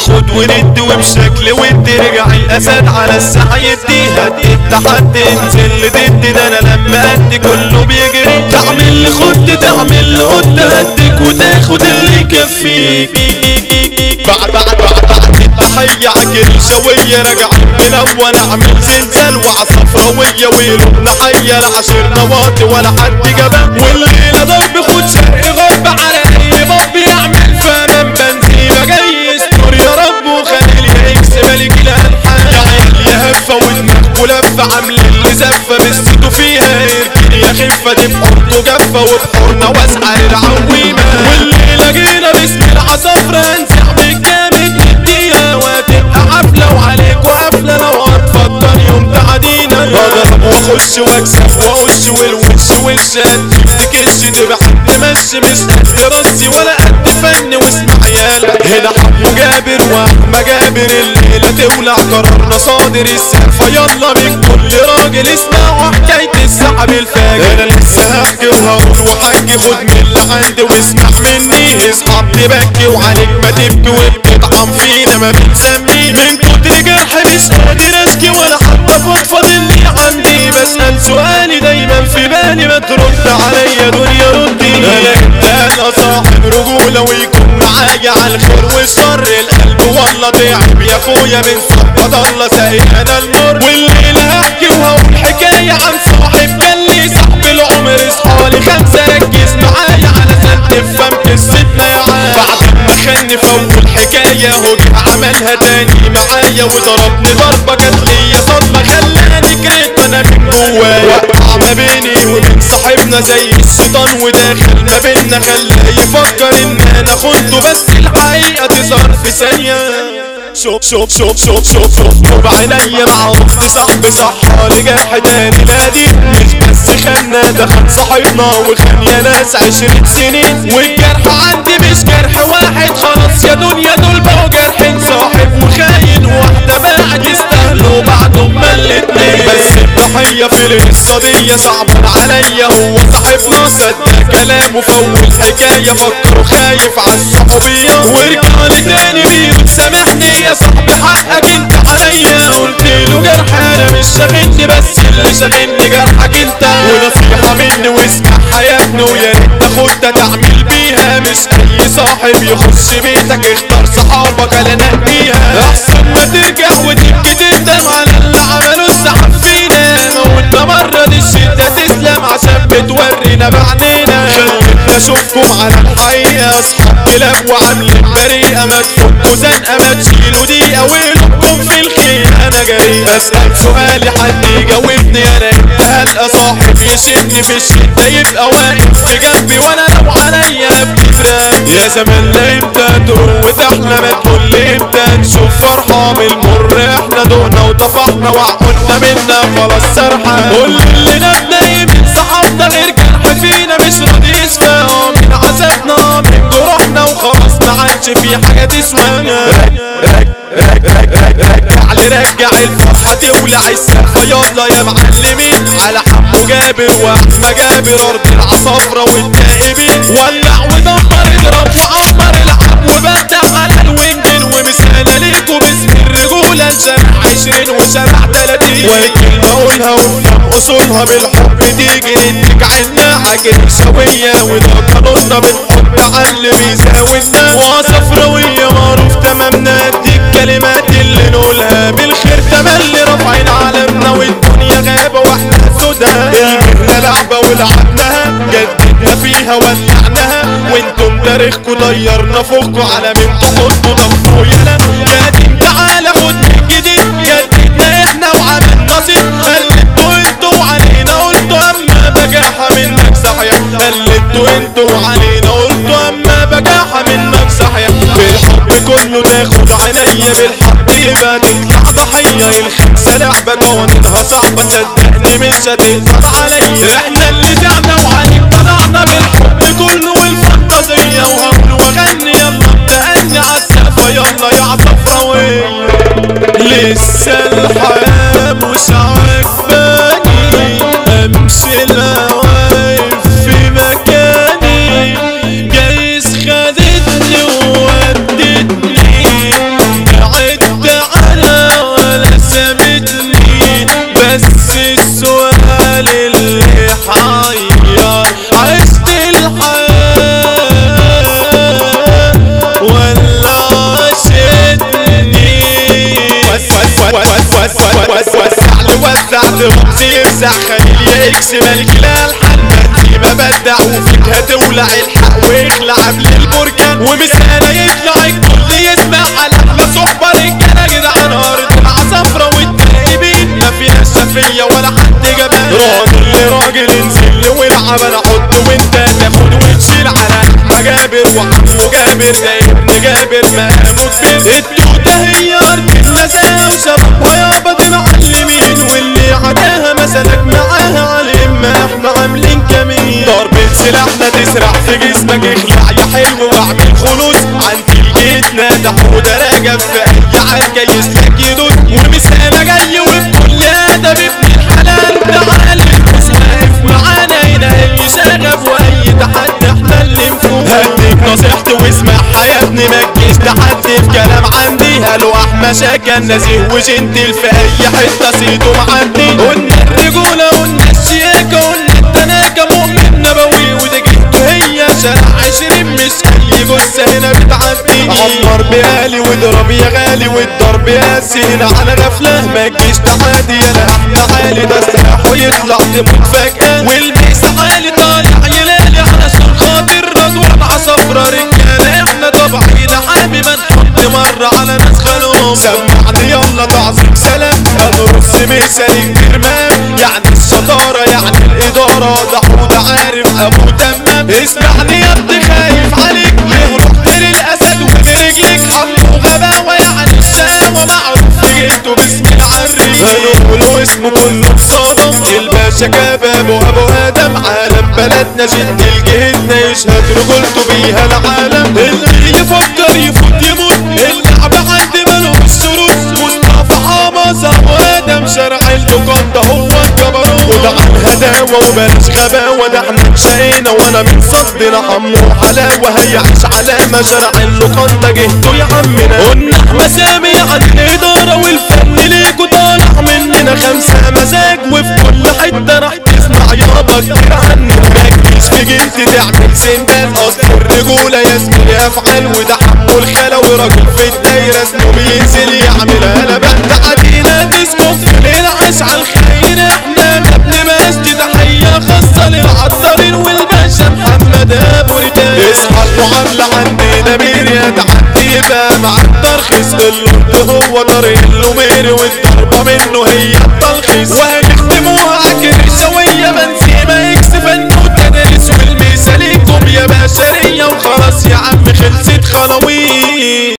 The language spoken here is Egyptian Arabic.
خد وند وبشكل ود رجع الاسد على الساحة يديها التحدي انزل ضد ده انا لما قد كله بيجري تعمل لي خد تعمل لي قد هديك وتاخد اللي يكفيك بعد بعد بعد بعد التحية عجل شوية رجع ملون اعمل زلزال وعصفراوية ويلومنا حية لا عشر نواطي ولا حد جبان والليلة ضرب خد شرق غرب على اي باب يعمل فنان بنزيمة جاي يستر يا رب وخليل يا اكس ملك الالحان يا عيال يا هفة ودماغ ولفة عامل اللي زفة بسيتو فيها اركن يا خفة دي بحرته جفة وبحورنا واسعة العويمة والليلة جينا باسم العصافرة هنزع بالجامد نديها وهتبقى حفلة وعليك وقفلة لو هتفضل يوم تعدينا بضرب واخش واكسب واخش والوش وش تكش تبقى تمشي مش قد راسي ولا قد فن واسمع يالا هنا حمو جابر واحمى جابر الليلة تولع قرارنا صادر السقفة يلا من كل راجل اسمعوا حكاية السحب الفاجر انا لسه هحكي وهقول وحكي خد من اللي عندي واسمع مني اصحاب تبكي وعليك ما تبكي وبتطعم فينا ما بتسمي من كتر جرح مش قادر اشكي ولا حتى فضفض اللي عندي بسأل سؤالي دايما في بالي ما ترد عليا دنيا ردي انا انت انا صاحب رجولة ويكون معايا على الخير والشر القلب والله تعب يا اخويا من صحبة الله سايقنا النور والليلة هحكي وهقول حكاية عن صاحب كان لي صاحب العمر اصحالي خمسة ركز معايا علشان تفهم قصتنا يا عم بعد ما خلني في اول حكاية هو جه عملها تاني معايا وضربني ضربة جات ليا صدمة خلاني كرهت انا من جوايا وقع ما بيني وبين صاحبنا زي الشيطان وداخل ما بينا خلاه يفكر ان انا خنته بس الحقيقة تظهر في ثانية شوف شوف شوف شوف شوف شوف شوف عينيا مع اخت صاحبي صحى لي جرح تاني لا دي مش بس خنا ده خد صاحبنا وخان يا ناس عشرين سنين والجرح عندي مش جرح واحد خلاص يا دنيا دول بقوا جرحين صاحب وخاين واحدة بعد يستاهلوا بعدهم ما الاتنين بس الضحية في القصة دي صعب عليا هو صاحبنا صدق كلامه فول حكاية فكر خايف عالصحوبية ورجع لي تاني بيقول سامحني يا صاحبي حقك انت عليا قلت له جرح انا مش شاغلني بس اللي شاغلني جرحك انت ونصيحة مني واسمع حياتنا ويا ريت تاخدها تعمل بيها مش اي صاحب يخش بيتك اختار صحابك انا نقيها احسن ما ترجع وتبكي تندم على اللي عمله السحب فينا موتنا مرة دي الشدة تسلم عشان بتورينا بعينينا خلينا اشوفكم على الحقيقة اصحاب كلاب وعاملين بريئة ما تفكوا زنقة ما تشيلوا دقيقة ولكم في الخير انا جريء اسأل سؤالي حد يجاوبني انا انت هلقى صاحب يشدني في الشدة يبقى واقف في جنبي وانا لو عليا بتفرق يا زمان لا امتى تروت احنا ما تقول لي امتى نشوف فرحة بالمر احنا دقنا وطفحنا وعقلنا منا خلاص سرحة كل اللي نبني من صحابنا غير جرح فينا مش راضي يسمع من عذابنا من جروحنا وخلاص ما عادش في حاجة تسوى رج رج رج رج رجع لي رجع الفرحة تولع السقفة يلا يا معلمين على حمو جابر واحمى جابر ارض العصافرة والتائبين ولع ودمر اضرب وعمر العب وبدع على الوينجن ومثال ليكوا باسم الرجولة لشارع عشرين وشارع تلاتين والكلمة اقولها وقدام اصولها بالحب تيجي نديك عنا حاجة سوية وده قانوننا بنحط على اللي بيساوينا وصفراوية معروف تمامنا دي الكلمات اللي نقولها بالخير تملي رافعين علمنا والدنيا غابة واحنا سودا المهنة لعبة ولعبناها جددنا فيها ولعناها وانتم تاريخكوا طيرنا فوقكوا على من تحطوا ضفوا يلا يا قديم تعالى خد من جديد جددنا احنا وعملنا صيت قلدتوا انتوا وعلينا قلتوا اما بجاحة منك صحيح قلدتوا انتوا وعلينا قلتوا اما بجاحة منك صحيح بالحب كله تاخد عينيا بالحق يبقى تطلع ضحية الخمسة لعبة قوانينها صعبة صدقني مش هتقدر عليا احنا اللي تعنا وعليك طلعنا بالحب كله والفانتازية وهقول واغني يلا ابدأني عالسقفة يلا يا عصفراوية لسه الحياة مش عاجباني امشي لا واقف في مكاني جايز خدتني وودتني توزع خليل يا اكس ملك الالحان بدي ما بدع وفيك هتولع الحق ويخلع قبل البركان ومسانة يطلع الكل يسمع على احلى صحبة رجالة جدعان ارض العصفرة والتائبين ما فيهاش شفية ولا حد جبان راجل لراجل انزل والعب انا احط وانت تاخد وتشيل على مجابر وحمو جابر ده ابن جابر مقامه كبير التوتة هي ارض النزاهة وشبابها يابا دي معلمين واللي عداها مسلك معاها علم ما احنا عاملين كمين ضربة سلاحنا تسرع في جسمك اخلع يا حلو واعمل خلوص عندي جيتنا ده حودة راجب في اي عركة يسلك يدوس ومسانة جاي وبكل ادب ابن الحلال تعالى الفوز واقف معانا هنا اللي شغف واي تحدي احنا اللي نفوز هديك نصيحتي واسمعها يا ابني ما تجيش تحدي في كلام عندي هلو احمى شاكا نزيه وجنتل في اي حته صيته معدي قلنا الرجوله قلنا الشياكه قلنا التناكه مؤمن نبوي ودي جهته هي شارع عشرين مش اي جثه هنا بتعدي عمر بقالي واضرب يا غالي والضرب ياسي هنا على غفله ما تجيش تحدي انا احمى عالي ده سلاح ويطلع تموت فجاه والميس عالي طالع يلالي علشان خاطر رضوان عصفرة رجاله احنا طبعا ده حامي ما نحط مرة على ناس خانوهم سمعني يلا تعظيم سلام هنرص مثال كرمام يعني الشطارة يعني الإدارة ده حود عارف أبو تمام اسمعني يا ابني خايف عليك ليه رحت للأسد وبرجلك حمو غباوة يعني الشاوة معروف في جهته باسم العري هنقوله اسمه كله اتصادم الباشا كباب وأبو آدم عالم بلدنا جد الجهدنا يشهد رجولته بيها العالم اللي يفكر يفوت يموت اللعب عندي ملوش شروط مصطفى حمص ابو ادم شرع اللقان ده هو الجبروت وده عن هداوة وبلاش غباوة ده احنا شقينا وانا من صدنا حمو حلاوة هيعيش علامة شرع اللقان ده جهته يا عمنا قلنا مسامي عن الإدارة والفن ليكوا طالع مننا خمسة مزاج وفي كل حتة راح تسمع يابا كتير عني مركز في جلد تعمل سندان اصل الرجولة يا زميلي افعال وده حمو الخلا وراجل في الدايرة اسمه بينزل يعمل قلبان تعدينا بيسكم العش على الخير احنا ما بنبقاش دي تحية خاصة للعطارين والباشا محمد ابو رجال اصحى المعاملة عندنا مير يا تعدي يبقى مع الترخيص اللي هو طريق